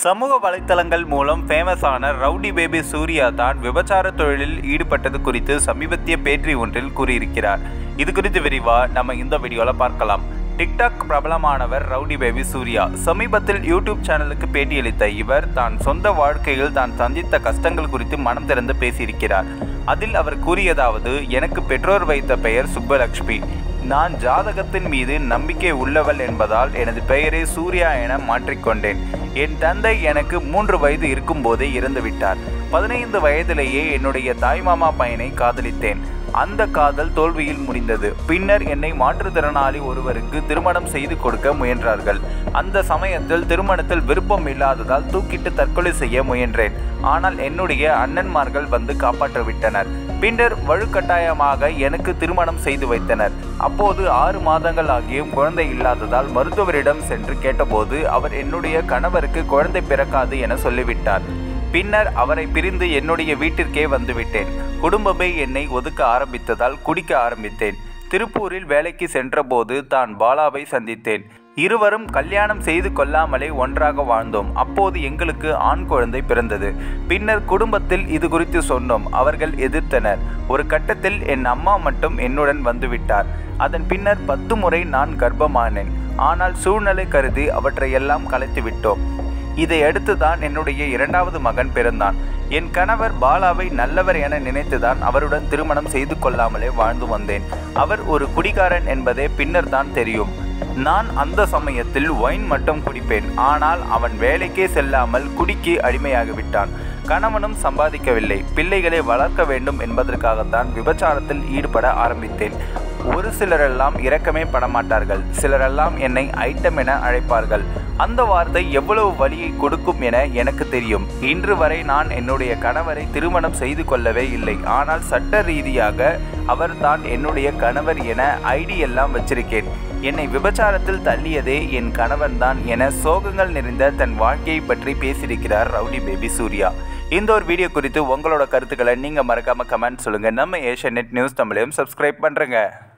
சமூக வலைத்தளங்கள் மூலம் ஃபேமஸான ரவுடி பேபி சூர்யா தான் விபச்சார தொழிலில் ஈடுபட்டது குறித்து சமீபத்திய பேட்டி ஒன்றில் கூறியிருக்கிறார் இது குறித்து விரிவா நம்ம இந்த வீடியோவில் பார்க்கலாம் டிக்டாக் பிரபலமானவர் ரவுடி பேபி சூர்யா சமீபத்தில் யூடியூப் சேனலுக்கு பேட்டியளித்த இவர் தான் சொந்த வாழ்க்கையில் தான் சந்தித்த கஷ்டங்கள் குறித்து மனம் திறந்து பேசியிருக்கிறார் அதில் அவர் கூறியதாவது எனக்கு பெற்றோர் வைத்த பெயர் சுப்பலக்ஷ்மி நான் ஜாதகத்தின் மீது நம்பிக்கை உள்ளவள் என்பதால் எனது பெயரை சூர்யா என மாற்றிக்கொண்டேன் என் தந்தை எனக்கு மூன்று வயது இருக்கும்போதே இறந்துவிட்டார் பதினைந்து வயதிலேயே என்னுடைய தாய்மாமா பையனை காதலித்தேன் அந்த காதல் தோல்வியில் முடிந்தது பின்னர் என்னை மாற்றுத்திறனாளி ஒருவருக்கு திருமணம் செய்து கொடுக்க முயன்றார்கள் அந்த சமயத்தில் திருமணத்தில் விருப்பம் இல்லாததால் தூக்கிட்டு தற்கொலை செய்ய முயன்றேன் ஆனால் என்னுடைய அண்ணன்மார்கள் வந்து காப்பாற்றிவிட்டனர் பின்னர் வலுக்கட்டாயமாக எனக்கு திருமணம் செய்து வைத்தனர் அப்போது ஆறு மாதங்கள் ஆகியும் குழந்தை இல்லாததால் மருத்துவரிடம் சென்று கேட்டபோது அவர் என்னுடைய கணவருக்கு குழந்தை பிறக்காது என சொல்லிவிட்டார் பின்னர் அவரை பிரிந்து என்னுடைய வீட்டிற்கே வந்துவிட்டேன் குடும்பமே என்னை ஒதுக்க ஆரம்பித்ததால் குடிக்க ஆரம்பித்தேன் திருப்பூரில் வேலைக்கு சென்றபோது தான் பாலாவை சந்தித்தேன் இருவரும் கல்யாணம் செய்து கொள்ளாமலே ஒன்றாக வாழ்ந்தோம் அப்போது எங்களுக்கு ஆண் குழந்தை பிறந்தது பின்னர் குடும்பத்தில் இது குறித்து சொன்னோம் அவர்கள் எதிர்த்தனர் ஒரு கட்டத்தில் என் அம்மா மட்டும் என்னுடன் வந்துவிட்டார் அதன் பின்னர் பத்து முறை நான் கர்ப்பமானேன் ஆனால் சூழ்நிலை கருதி அவற்றையெல்லாம் கலைத்து விட்டோம் இதை அடுத்து தான் என்னுடைய இரண்டாவது மகன் பிறந்தான் என் கணவர் பாலாவை நல்லவர் என நினைத்துதான் அவருடன் திருமணம் செய்து கொள்ளாமலே வாழ்ந்து வந்தேன் அவர் ஒரு குடிகாரன் என்பதே பின்னர் தான் தெரியும் நான் அந்த சமயத்தில் ஒயின் மட்டும் குடிப்பேன் ஆனால் அவன் வேலைக்கே செல்லாமல் குடிக்கு அடிமையாகிவிட்டான் கணவனும் சம்பாதிக்கவில்லை பிள்ளைகளை வளர்க்க வேண்டும் என்பதற்காகத்தான் விபச்சாரத்தில் ஈடுபட ஆரம்பித்தேன் ஒரு சிலரெல்லாம் இரக்கமே படமாட்டார்கள் சிலரெல்லாம் என்னை ஐட்டம் என அழைப்பார்கள் அந்த வார்த்தை எவ்வளவு வலியை கொடுக்கும் என எனக்கு தெரியும் இன்று வரை நான் என்னுடைய கணவரை திருமணம் செய்து கொள்ளவே இல்லை ஆனால் சட்ட ரீதியாக அவர் தான் என்னுடைய கணவர் என ஐடி எல்லாம் வச்சிருக்கேன் என்னை விபச்சாரத்தில் தள்ளியதே என் கணவன் தான் என சோகங்கள் நிறைந்த தன் வாழ்க்கையை பற்றி பேசியிருக்கிறார் ரவுடி பேபி சூர்யா இந்த ஒரு வீடியோ குறித்து உங்களோட கருத்துக்களை நீங்கள் மறக்காமல் கமெண்ட் சொல்லுங்கள் நம்ம ஏஷியா நெட் நியூஸ் தமிழையும் சப்ஸ்கிரைப் பண்ணுறேங்க